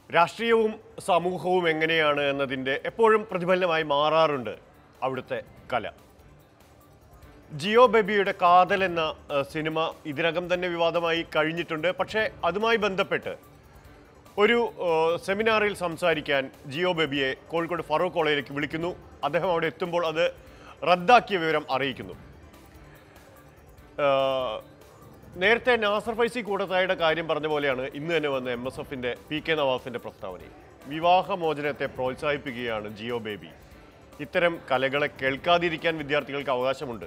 രാഷ്ട്രീയവും സമൂഹവും എങ്ങനെയാണ് എന്നതിൻ്റെ എപ്പോഴും പ്രതിഫലനമായി മാറാറുണ്ട് അവിടുത്തെ കല ജിയോ ബേബിയുടെ കാതൽ എന്ന ഏഹ്, സിനിമ ഇതിനകം തന്നെ വിവാദമായി കഴിഞ്ഞിട്ടുണ്ട് പക്ഷേ അതുമായി ബന്ധപ്പെട്ട് ഒരു ഏഹ്, സെമിനാറിൽ സംസാരിക്കാൻ ജിയോ ബേബിയെ കോഴിക്കോട് ഫറൂഖ് കോളേജിലേക്ക് വിളിക്കുന്നു അദ്ദേഹം അവിടെ എത്തുമ്പോൾ അത് റദ്ദാക്കിയ വിവരം അറിയിക്കുന്നു ഏഹ്, നേരത്തെ നാസർ ഫൈസി കൂടത്തായുടെ കാര്യം പറഞ്ഞ പോലെയാണ് ഇന്ന് തന്നെ വന്ന എം എസ് എഫിന്റെ പി കെ നവാസിന്റെ പ്രസ്താവനയും വിവാഹമോചനത്തെ പ്രോത്സാഹിപ്പിക്കുകയാണ് ജിയോ ബേബി ഇത്തരം കലകളെ കേൾക്കാതിരിക്കാൻ വിദ്യാർത്ഥികൾക്ക് അവകാശമുണ്ട്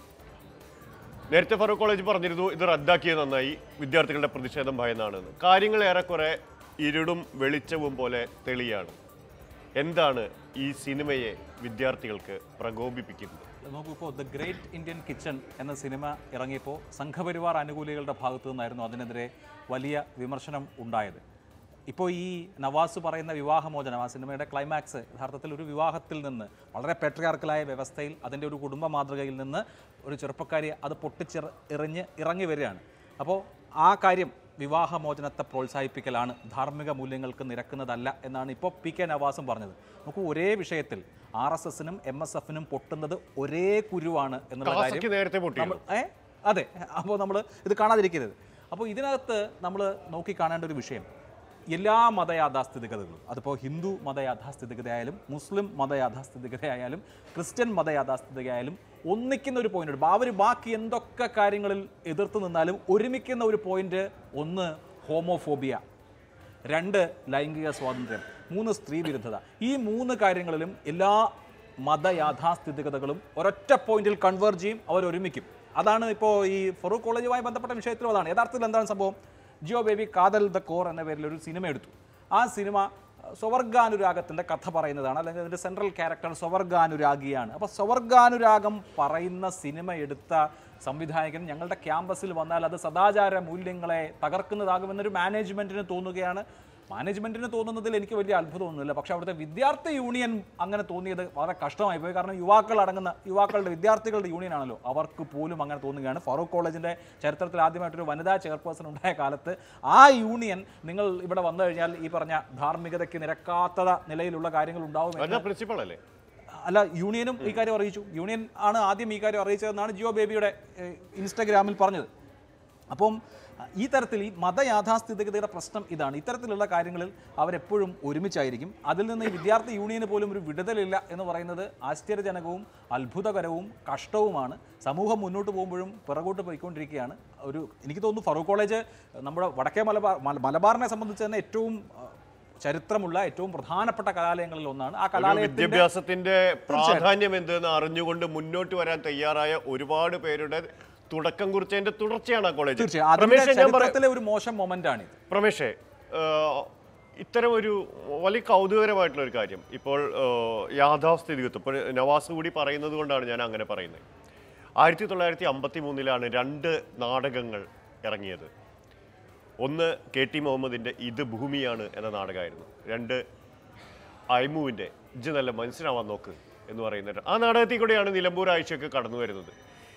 നേരത്തെ ഫറൂഖ് കോളേജ് പറഞ്ഞിരുന്നു ഇത് റദ്ദാക്കിയത് നന്നായി വിദ്യാർത്ഥികളുടെ പ്രതിഷേധം ഭയന്നാണെന്ന് കാര്യങ്ങൾ ഏറെക്കുറെ ഇരുടും വെളിച്ചവും പോലെ തെളിയാണ് എന്താണ് ഈ സിനിമയെ വിദ്യാർത്ഥികൾക്ക് പ്രകോപിപ്പിക്കുന്നത് നോക്കൂ ഇപ്പോൾ ദ ഗ്രേറ്റ് ഇന്ത്യൻ കിച്ചൺ എന്ന സിനിമ ഇറങ്ങിയപ്പോൾ സംഘപരിവാർ അനുകൂലികളുടെ ഭാഗത്തു നിന്നായിരുന്നു അതിനെതിരെ വലിയ വിമർശനം ഉണ്ടായത് ഇപ്പോൾ ഈ നവാസ് പറയുന്ന വിവാഹമോചനം ആ സിനിമയുടെ ക്ലൈമാക്സ് യഥാർത്ഥത്തിൽ ഒരു വിവാഹത്തിൽ നിന്ന് വളരെ പെട്രിയാർക്കലായ വ്യവസ്ഥയിൽ അതിൻ്റെ ഒരു കുടുംബ മാതൃകയിൽ നിന്ന് ഒരു ചെറുപ്പക്കാരി അത് പൊട്ടിച്ചെറി എറിഞ്ഞ് ഇറങ്ങി വരികയാണ് അപ്പോൾ ആ കാര്യം വിവാഹമോചനത്തെ പ്രോത്സാഹിപ്പിക്കലാണ് ധാർമ്മിക മൂല്യങ്ങൾക്ക് നിരക്കുന്നതല്ല എന്നാണ് ഇപ്പോൾ പി കെ നവാസും പറഞ്ഞത് നമുക്ക് ഒരേ വിഷയത്തിൽ ആർ എസ് എസിനും എം എസ് എഫിനും പൊട്ടുന്നത് ഒരേ കുരുവാണ് എന്നുള്ള കാര്യം കാസയ്ക്ക് നേരത്തെ പൊട്ടിയിരുന്നു നമ്മൾ ഏ അതെ അപ്പോൾ നമ്മൾ ഇത് കാണാതിരിക്കരുത് അപ്പോൾ ഇതിനകത്ത് നമ്മൾ നോക്കിക്കാണേണ്ട ഒരു വിഷയം എല്ലാ മതയാഥാസ്ഥിതികതകളും അതിപ്പോൾ ഹിന്ദു മതയാഥാസ്ഥിതികതയായാലും മുസ്ലിം മതയാഥാസ്ഥിതികതയായാലും ക്രിസ്ത്യൻ മതയാഥാസ്ഥിതികയായാലും ഒന്നിക്കുന്ന ഒരു പോയിന്റ് ഉണ്ട് അവർ ബാക്കി എന്തൊക്കെ കാര്യങ്ങളിൽ എതിർത്ത് നിന്നാലും ഒരുമിക്കുന്ന ഒരു പോയിന്റ് ഒന്ന് ഹോമോഫോബിയ രണ്ട് ലൈംഗിക സ്വാതന്ത്ര്യം മൂന്ന് സ്ത്രീ വിരുദ്ധത ഈ മൂന്ന് കാര്യങ്ങളിലും എല്ലാ മതയാഥാസ്ഥിതികതകളും ഒരൊറ്റ പോയിന്റിൽ കൺവേർജ് ചെയ്യും അവർ ഒരുമിക്കും അതാണ് ഇപ്പോൾ ഈ ഫറൂഖ് കോളേജുമായി ബന്ധപ്പെട്ട വിഷയത്തിലും അതാണ് യഥാർത്ഥത്തിൽ എന്താണ് സംഭവം ജിയോ ബേബി കാതൽ ദ കോർ എന്ന പേരിൽ ഒരു സിനിമ എടുത്തു ആ സിനിമ സ്വവർഗാനുരാഗത്തിൻ്റെ കഥ പറയുന്നതാണ് അല്ലെങ്കിൽ അതിൻ്റെ സെൻട്രൽ ക്യാരക്ടർ സ്വവർഗാനുരാഗിയാണ് അപ്പോൾ സ്വവർഗാനുരാഗം പറയുന്ന സിനിമ എടുത്ത സംവിധായകൻ ഞങ്ങളുടെ ക്യാമ്പസിൽ വന്നാൽ അത് സദാചാര മൂല്യങ്ങളെ തകർക്കുന്നതാകുമെന്നൊരു മാനേജ്മെൻറ്റിന് തോന്നുകയാണ് മാനേജ്മെൻറ്റിന് തോന്നുന്നതിൽ എനിക്ക് വലിയ അത്ഭുതമൊന്നുമില്ല പക്ഷേ അവിടുത്തെ വിദ്യാർത്ഥി യൂണിയൻ അങ്ങനെ തോന്നിയത് വളരെ കഷ്ടമായി പോയി കാരണം യുവാക്കൾ അടങ്ങുന്ന യുവാക്കളുടെ വിദ്യാർത്ഥികളുടെ യൂണിയൻ ആണല്ലോ അവർക്ക് പോലും അങ്ങനെ തോന്നുകയാണ് ഫറൂഖ് കോളേജിൻ്റെ ചരിത്രത്തിൽ ആദ്യമായിട്ടൊരു വനിതാ ചെയർപേഴ്സൺ ഉണ്ടായ കാലത്ത് ആ യൂണിയൻ നിങ്ങൾ ഇവിടെ വന്നു കഴിഞ്ഞാൽ ഈ പറഞ്ഞ ധാർമ്മികതയ്ക്ക് നിരക്കാത്ത നിലയിലുള്ള കാര്യങ്ങൾ ഉണ്ടാവും വനിതാ പ്രിൻസിപ്പൾ അല്ലേ അല്ല യൂണിയനും ഈ കാര്യം അറിയിച്ചു യൂണിയൻ ആണ് ആദ്യം ഈ കാര്യം അറിയിച്ചതെന്നാണ് ജിയോ ബേബിയുടെ ഏഹ്, ഇൻസ്റ്റഗ്രാമിൽ പറഞ്ഞത് അപ്പം ഈ തരത്തിൽ ഈ മതയാഥാസ്ഥിതികതയുടെ പ്രശ്നം ഇതാണ് ഇത്തരത്തിലുള്ള കാര്യങ്ങളിൽ അവരെപ്പോഴും ഒരുമിച്ചായിരിക്കും അതിൽ നിന്ന് ഈ വിദ്യാർത്ഥി യൂണിയന് പോലും ഒരു വിടുതലില്ല എന്ന് പറയുന്നത് ആശ്ചര്യജനകവും അത്ഭുതകരവും കഷ്ടവുമാണ് സമൂഹം മുന്നോട്ട് പോകുമ്പോഴും പിറകോട്ട് പോയിക്കൊണ്ടിരിക്കുകയാണ് ഒരു എനിക്ക് തോന്നുന്നു ഫറൂഖ് കോളേജ് നമ്മുടെ വടക്കേ മലബാർ മല- മലബാറിനെ സംബന്ധിച്ച് തന്നെ ഏറ്റവും ആ, ചരിത്രമുള്ള ഏറ്റവും പ്രധാനപ്പെട്ട കലാലയങ്ങളിൽ ഒന്നാണ് ആ ഒരു കലാലയത്തിന്റെ വിദ്യാഭ്യാസത്തിന്റെ പ്രാധാന്യം എന്തെന്ന് അറിഞ്ഞുകൊണ്ട് മുന്നോട്ട് വരാൻ തയ്യാറായ ഒരുപാട് പേരുടെ തുടക്കം കുറിച്ചതിന്റെ തുടർച്ചയാണ് ആ കോളേജ് തീർച്ചയായും അതിന്റെ പ്രമേഷ് ഞാൻ പറ- ചരിത്രത്തിലെ ഒരു മോശം മൊമെന്റ് ആണ് ഇത് പ്രമേഷേ ഏഹ്, ഇത്തരം ഒരു വലിയ കൗതുകരമായിട്ടുള്ള ഒരു കാര്യം ഇപ്പോൾ ഏഹ്, യാഥാസ്ഥിതികത്വം ഇപ്പോൾ നവാസ് കൂടി പറയുന്നത് കൊണ്ടാണ് ഞാൻ അങ്ങനെ പറയുന്നത് ആയിരത്തി തൊള്ളായിരത്തി അമ്പത്തി മൂന്നിലാണ് രണ്ട് നാടകങ്ങൾ ഇറങ്ങിയത് ഒന്ന് കെ ടി മുഹമ്മദിൻ്റെ ഇത് ഭൂമിയാണ് എന്ന നാടകമായിരുന്നു രണ്ട് ഐമുവിൻ്റെ ഇജ്ജ് നല്ല മനസ്സിലാവാൻ നോക്ക് എന്ന് പറയുന്നത് ആ നാടകത്തിൽ കൂടെയാണ് നിലമ്പൂർ ആഴ്ചയൊക്കെ കടന്നു വരുന്നത്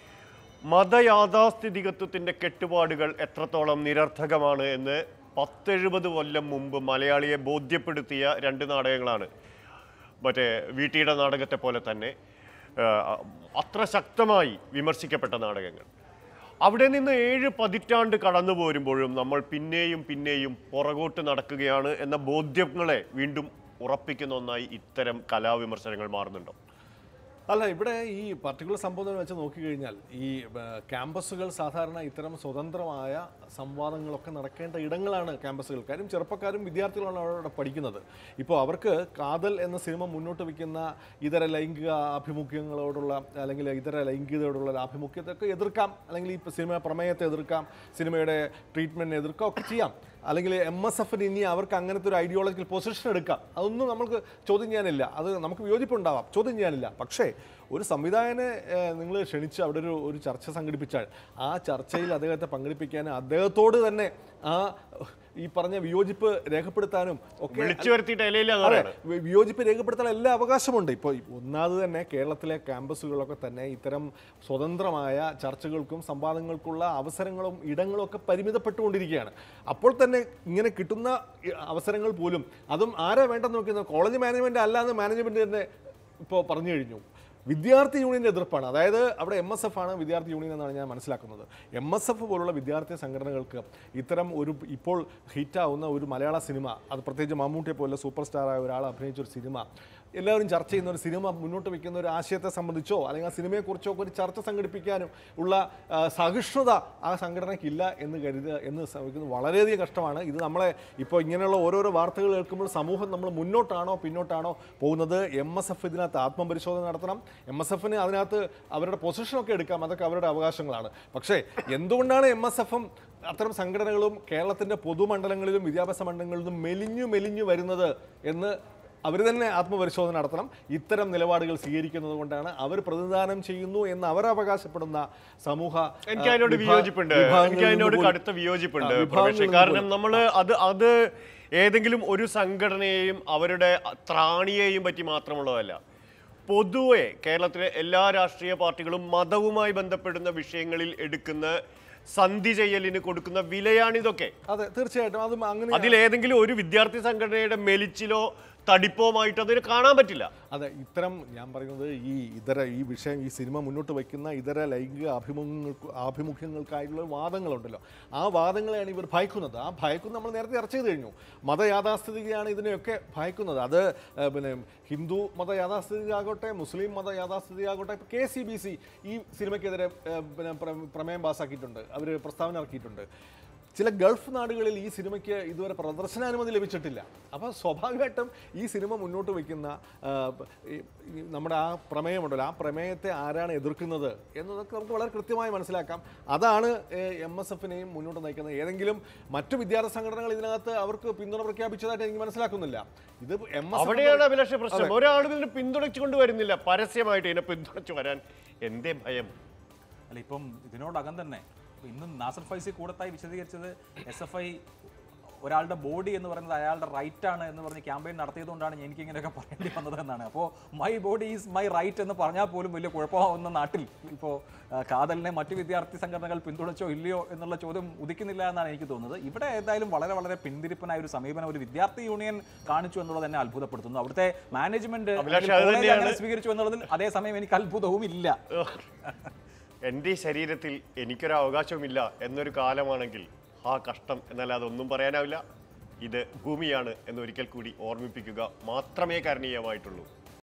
മതയാഥാസ്ഥിതികത്വത്തിൻ്റെ കെട്ടുപാടുകൾ എത്രത്തോളം നിരർത്ഥകമാണ് എന്ന് പത്തെഴുപത് കൊല്ലം മുമ്പ് മലയാളിയെ ബോധ്യപ്പെടുത്തിയ രണ്ട് നാടകങ്ങളാണ് മറ്റേ വീട്ടിയുടെ നാടകത്തെ പോലെ തന്നെ ആ, അത്ര ശക്തമായി വിമർശിക്കപ്പെട്ട നാടകങ്ങൾ അവിടെ നിന്ന് ഏഴ് പതിറ്റാണ്ട് കടന്നു പോരുമ്പോഴും നമ്മൾ പിന്നെയും പിന്നെയും പുറകോട്ട് നടക്കുകയാണ് എന്ന ബോധ്യങ്ങളെ വീണ്ടും ഉറപ്പിക്കുന്ന ഒന്നായി ഇത്തരം കലാവിമർശനങ്ങൾ മാറുന്നുണ്ടോ അല്ല ഇവിടെ ഈ പർട്ടിക്കുലർ സംഭവം വെച്ച് നോക്കിക്കഴിഞ്ഞാൽ ഈ ആ, ക്യാമ്പസുകൾ സാധാരണ ഇത്തരം സ്വതന്ത്രമായ സംവാദങ്ങളൊക്കെ നടക്കേണ്ട ഇടങ്ങളാണ് ക്യാമ്പസുകൾ കാര്യം ചെറുപ്പക്കാരും വിദ്യാർത്ഥികളാണ് അവിടെ പഠിക്കുന്നത് ഇപ്പോൾ അവർക്ക് കാതൽ എന്ന സിനിമ മുന്നോട്ട് വയ്ക്കുന്ന ഇതര ലൈംഗിക ആഭിമുഖ്യങ്ങളോടുള്ള അല്ലെങ്കിൽ ഇതര ലൈംഗികതയോടുള്ള ഒരു ആഭിമുഖ്യത്തൊക്കെ എതിർക്കാം അല്ലെങ്കിൽ ഈ സിനിമ പ്രമേയത്തെ എതിർക്കാം സിനിമയുടെ ട്രീറ്റ്മെൻറ്റിനെ എതിർക്കാം ഒക്കെ ചെയ്യാം അല്ലെങ്കിൽ എം എസ് എഫിന് ഇനി അവർക്ക് അങ്ങനത്തെ ഒരു ഐഡിയോളജിക്കൽ പൊസിഷൻ എടുക്കാം അതൊന്നും നമുക്ക് ചോദ്യം ചെയ്യാനില്ല അത് നമുക്ക് വിയോജിപ്പുണ്ടാവാം ചോദ്യം ചെയ്യാനില്ല പക്ഷേ ഒരു സംവിധായകനെ നിങ്ങൾ ക്ഷണിച്ച് അവിടെ ഒരു ഒരു ചർച്ച സംഘടിപ്പിച്ചാൽ ആ ചർച്ചയിൽ അദ്ദേഹത്തെ പങ്കെടുപ്പിക്കാൻ അദ്ദേഹത്തോട് തന്നെ ആ ഈ പറഞ്ഞ വിയോജിപ്പ് രേഖപ്പെടുത്താനും ഒക്കെ വിളിച്ചു വരുത്തിയിട്ട് ഇലയില്ല എന്ന് അതെ പറയണം വി- വിയോജിപ്പ് രേഖപ്പെടുത്താൻ എല്ലാ അവകാശമുണ്ട് ഇപ്പോൾ ഒന്നാമത് തന്നെ കേരളത്തിലെ ക്യാമ്പസുകളൊക്കെ തന്നെ ഇത്തരം സ്വതന്ത്രമായ ചർച്ചകൾക്കും സംവാദങ്ങൾക്കുള്ള അവസരങ്ങളും ഇടങ്ങളും ഒക്കെ പരിമിതപ്പെട്ടുകൊണ്ടിരിക്കുകയാണ് അപ്പോൾ തന്നെ ഇങ്ങനെ കിട്ടുന്ന ഇ- അവസരങ്ങൾ പോലും അതും ആരാ വേണ്ടെന്ന് നോക്കുന്നത് കോളേജ് മാനേജ്മെന്റ് അല്ലാന്ന് മാനേജ്മെന്റ് തന്നെ ഇപ്പോൾ പറഞ്ഞു കഴിഞ്ഞു വിദ്യാർത്ഥി യൂണിയൻ്റെ എതിർപ്പാണ് അതായത് അവിടെ എം എസ് എഫ് ആണ് വിദ്യാർത്ഥി യൂണിയൻ എന്നാണ് ഞാൻ മനസ്സിലാക്കുന്നത് എം എസ് എഫ് പോലുള്ള വിദ്യാർത്ഥി സംഘടനകൾക്ക് ഇത്തരം ഒരു ഇപ്പോൾ ഹിറ്റാവുന്ന ഒരു മലയാള സിനിമ അത് പ്രത്യേകിച്ച് മമ്മൂട്ടിയെ പോലെ സൂപ്പർ സ്റ്റാറായ ഒരാൾ അഭിനയിച്ച ഒരു സിനിമ എല്ലാവരും ചർച്ച ചെയ്യുന്ന ഒരു സിനിമ മുന്നോട്ട് വയ്ക്കുന്ന ഒരു ആശയത്തെ സംബന്ധിച്ചോ അല്ലെങ്കിൽ ആ സിനിമയെക്കുറിച്ചോ ഒക്കെ ഒരു ചർച്ച സംഘടിപ്പിക്കാനും ഉള്ള ആ, സഹിഷ്ണുത ആ സംഘടനയ്ക്കില്ല എന്ന് കരുതുക എന്ന് ശ്രമിക്കുന്നത് വളരെയധികം കഷ്ടമാണ് ഇത് നമ്മളെ ഇപ്പോൾ ഇങ്ങനെയുള്ള ഓരോരോ വാർത്തകൾ കേൾക്കുമ്പോൾ സമൂഹം നമ്മൾ മുന്നോട്ടാണോ പിന്നോട്ടാണോ പോകുന്നത് എം എസ് എഫ് ഇതിനകത്ത് ആത്മപരിശോധന നടത്തണം എം എസ് എഫിന് അതിനകത്ത് അവരുടെ പൊസിഷനൊക്കെ എടുക്കാം അതൊക്കെ അവരുടെ അവകാശങ്ങളാണ് പക്ഷേ എന്തുകൊണ്ടാണ് എം എസ് എഫും അത്തരം സംഘടനകളും കേരളത്തിൻ്റെ പൊതുമണ്ഡലങ്ങളിലും വിദ്യാഭ്യാസ മണ്ഡലങ്ങളിലും മെലിഞ്ഞു മെലിഞ്ഞു വരുന്നത് എന്ന് അവർ തന്നെ ആത്മപരിശോധന നടത്തണം ഇത്തരം നിലപാടുകൾ സ്വീകരിക്കുന്നത് കൊണ്ടാണ് അവർ പ്രതിദാനം ചെയ്യുന്നു എന്ന് അവർ അവകാശപ്പെടുന്ന സമൂഹ ആ, എനിക്ക് അതിനോട് വിഭാ- വിയോജിപ്പുണ്ട് വിഭാഗങ്ങളിൽ എനിക്ക് അതിനോട് നിന്ന് പോലും- കടുത്ത വിയോജിപ്പുണ്ട് ആ, വിഭാഗങ്ങളിൽ പ്രവേശ്. നിന്ന് കാരണം പോലും. നമ്മൾ അത് അത് ഏതെങ്കിലും ഒരു സംഘടനയെയും അവരുടെ ത്രാണിയെയും പറ്റി മാത്രമുള്ളതല്ല പൊതുവെ കേരളത്തിലെ എല്ലാ രാഷ്ട്രീയ പാർട്ടികളും മതവുമായി ബന്ധപ്പെടുന്ന വിഷയങ്ങളിൽ എടുക്കുന്ന സന്ധി ചെയ്യലിന് കൊടുക്കുന്ന വിലയാണിതൊക്കെ അതെ തീർച്ചയായിട്ടും അതും അങ്ങനെ അതിലേതെങ്കിലും ഒരു വിദ്യാർത്ഥി സംഘടനയുടെ മെലിച്ചിലോ തടിപ്പോമായിട്ട് അതിന് കാണാൻ പറ്റില്ല അതെ ഇത്തരം ഞാൻ പറയുന്നത് ഈ ഇതര ഈ വിഷയം ഈ സിനിമ മുന്നോട്ട് വയ്ക്കുന്ന ഇതര ലൈംഗിക അഭിമുഖങ്ങൾക്ക് ആഭിമുഖ്യങ്ങൾക്കായിട്ടുള്ള വാദങ്ങളുണ്ടല്ലോ ആ വാദങ്ങളെയാണ് ഇവർ ഭയക്കുന്നത് ആ ഭയക്കും നമ്മൾ നേരത്തെ ചർച്ച ചെയ്ത് കഴിഞ്ഞു മതയാഥാസ്ഥിതികയാണ് ഇതിനെയൊക്കെ ഭയക്കുന്നത് അത് ഏഹ്, പിന്നെ ഹിന്ദു മത യാഥാസ്ഥിതികയാകട്ടെ മുസ്ലിം മത യാഥാസ്ഥിതികയാകട്ടെ ഇപ്പോൾ കെ സി ബി സി ഈ സിനിമയ്ക്കെതിരെ ഏഹ്, പിന്നെ പ്ര- പ്രമേയം പാസ്സാക്കിയിട്ടുണ്ട് അവർ പ്രസ്താവന ഇറക്കിയിട്ടുണ്ട് ചില ഗൾഫ് നാടുകളിൽ ഈ സിനിമയ്ക്ക് ഇതുവരെ പ്രദർശനാനുമതി ലഭിച്ചിട്ടില്ല അപ്പോൾ സ്വാഭാവികമായിട്ടും ഈ സിനിമ മുന്നോട്ട് വയ്ക്കുന്ന ആ, ഈ- ഈ നമ്മുടെ ആ പ്രമേയമുണ്ടല്ലോ ആ പ്രമേയത്തെ ആരാണ് എതിർക്കുന്നത് എന്നതൊക്കെ നമുക്ക് വളരെ കൃത്യമായി മനസ്സിലാക്കാം അതാണ് എം എസ് എഫിനെയും മുന്നോട്ട് നയിക്കുന്നത് ഏതെങ്കിലും മറ്റു വിദ്യാർത്ഥി സംഘടനകൾ ഇതിനകത്ത് അവർക്ക് പിന്തുണ പ്രഖ്യാപിച്ചതായിട്ട് എനിക്ക് മനസ്സിലാക്കുന്നില്ല ഇത് എം എസ് അവിടെയാണ് അഭിലാഷ പ്രശ്നം ഒരാളും ഇതിനെ പിന്തുണച്ചുകൊണ്ട് വരുന്നില്ല പരസ്യമായിട്ട് ഇതിനെ പിന്തുണച്ചു വരാൻ എന്തേ ഭയം അല്ല ഇപ്പം ഇതിനോടകം തന്നെ ഇപ്പം ഇന്ന് നാസർ ഫൈസി കൂടത്തായി വിശദീകരിച്ചത് എസ് എഫ് ഐ ഒരാളുടെ ബോഡി എന്ന് പറയുന്നത് അയാളുടെ റൈറ്റ് ആണ് എന്ന് പറഞ്ഞ് ക്യാമ്പയിൻ നടത്തിയതുകൊണ്ടാണ് എനിക്ക് ഇങ്ങനെയൊക്കെ പറയേണ്ടി വന്നത് എന്നാണ് അപ്പോൾ my body is my right എന്ന് പറഞ്ഞാൽ പോലും വലിയ കുഴപ്പമാവുന്ന നാട്ടിൽ ഇപ്പോൾ കാതലിനെ മറ്റു വിദ്യാർത്ഥി സംഘടനകൾ പിന്തുണച്ചോ ഇല്ലയോ എന്നുള്ള ചോദ്യം ഉദിക്കുന്നില്ല എന്നാണ് എനിക്ക് തോന്നുന്നത് ഇവിടെ ഏതായാലും വളരെ വളരെ പിന്തിരിപ്പനായ ഒരു സമീപനം ഒരു വിദ്യാർത്ഥി യൂണിയൻ കാണിച്ചു എന്നുള്ളത് തന്നെ അത്ഭുതപ്പെടുത്തുന്നു അവിടുത്തെ മാനേജ്മെന്റ് അഭിലാഷ്, അത് കോളേജ് തന്നെയാണ് അങ്ങനെ സ്വീകരിച്ചു എന്നുള്ളതിൽ അതേസമയം എനിക്ക് അത്ഭുതവും ഇല്ല എൻ്റെ ഈ ശരീരത്തിൽ എനിക്കൊരു അവകാശവുമില്ല എന്നൊരു കാലമാണെങ്കിൽ ആ കഷ്ടം എന്നല്ലാതെ ഒന്നും പറയാനാവില്ല ഇത് ഭൂമിയാണ് എന്നൊരിക്കൽ കൂടി ഓർമ്മിപ്പിക്കുക മാത്രമേ കരണീയമായിട്ടുള്ളൂ